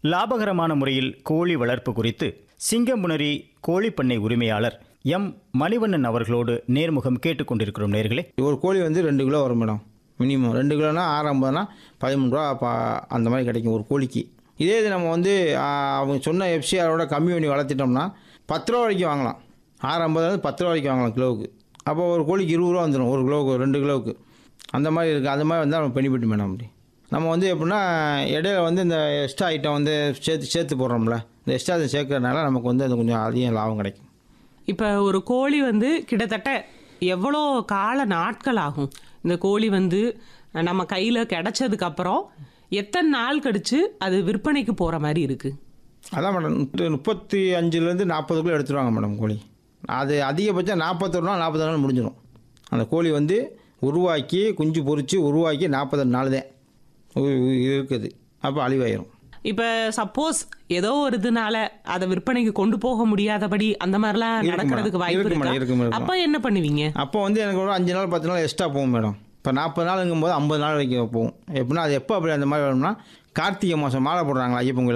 லாபகரமான முறையில் கோழி வளர்ப்பு குறித்து சிங்கம்புணரி கோழிப்பண்ணை உரிமையாளர் எம் மணிவண்ணன் அவர்களோடு நேர்முகம் கேட்டுக்கொண்டிருக்கிறோம் நேர்களே ஒரு கோழி வந்து ரெண்டு கிலோ வரும் மேடம் மினிமம் ரெண்டு கிலோனா ஆறு ஐம்பதுனா பதிமூணு ரூபா பா அந்த மாதிரி கிடைக்கும் ஒரு கோழிக்கு இதே இது நம்ம வந்து ஆ, அவங்க சொன்ன எஃப்சிஆரோட கம்மி பண்ணி வளர்த்திட்டோம்னா பத்து ரூபா வரைக்கும் வாங்கலாம் ஆறு ஐம்பது வந்து பத்து ரூபா வரைக்கும் வாங்கலாம் கிலோவுக்கு அப்போ ஒரு கோழிக்கு இருபது ரூபா வந்துடும் ஒரு கிலோவுக்கு ரெண்டு கிலோவுக்கு அந்த மாதிரி இருக்குது அந்த மாதிரி வந்தால் நம்ம பெனிஃபிட் மேடம் அப்படி நம்ம வந்து எப்படின்னா இடையில வந்து இந்த எக்ஸ்ட்ரா ஐட்டம் வந்து சேர்த்து சேர்த்து போடுறோம்ல இந்த எக்ஸ்ட்ரா அதை சேர்க்கறதுனால நமக்கு வந்து அது கொஞ்சம் அதிகம் லாபம் கிடைக்கும் இப்போ ஒரு கோழி வந்து கிட்டத்தட்ட எவ்வளோ கால நாட்கள் ஆகும் இந்த கோழி வந்து நம்ம கையில் கிடைச்சதுக்கு அப்புறம் எத்தனை நாள் கழிச்சு அது விற்பனைக்கு போகிற மாதிரி இருக்குது அதான் மேடம் முப்பத்து- முப்பத்தி அஞ்சுலேருந்து நாற்பதுக்குள்ளே எடுத்துருவாங்க மேடம் கோழி அது அதிகபட்சம் நாற்பத்தொரு நாள் நாற்பது நாள் முடிஞ்சிடும் அந்த கோழி வந்து உருவாக்கி குஞ்சு பொரித்து உருவாக்கி நாற்பது நாள் தான் உ- உ- இருக்குது அப்போ அழிவாயிரும் இப்போ சப்போஸ் ஏதோ ஒரு இதனால அதை விற்பனைக்கு கொண்டு போக முடியாதபடி அந்த மாதிரிலாம் இருக்கு நடக்கிறதுக்கு மேடம். வாய்ப்பு இருக்கு மேடம், இருக்கு இருக்கா மேடம். அப்போ என்ன பண்ணுவீங்க அப்போ வந்து எனக்கு ஒரு அஞ்சு நாள் பத்து நாள் எக்ஸ்ட்ரா போகும் மேடம் இப்போ நாற்பது நாளுங்கும்போது ஐம்பது நாள் வரைக்கும் போகும் எப்படின்னா அது எப்போ அப்படி அந்த மாதிரி வரும்னா கார்த்திகை மாதம் மாலை போடுறாங்களா ஐயப்பன் கோயிலுக்கு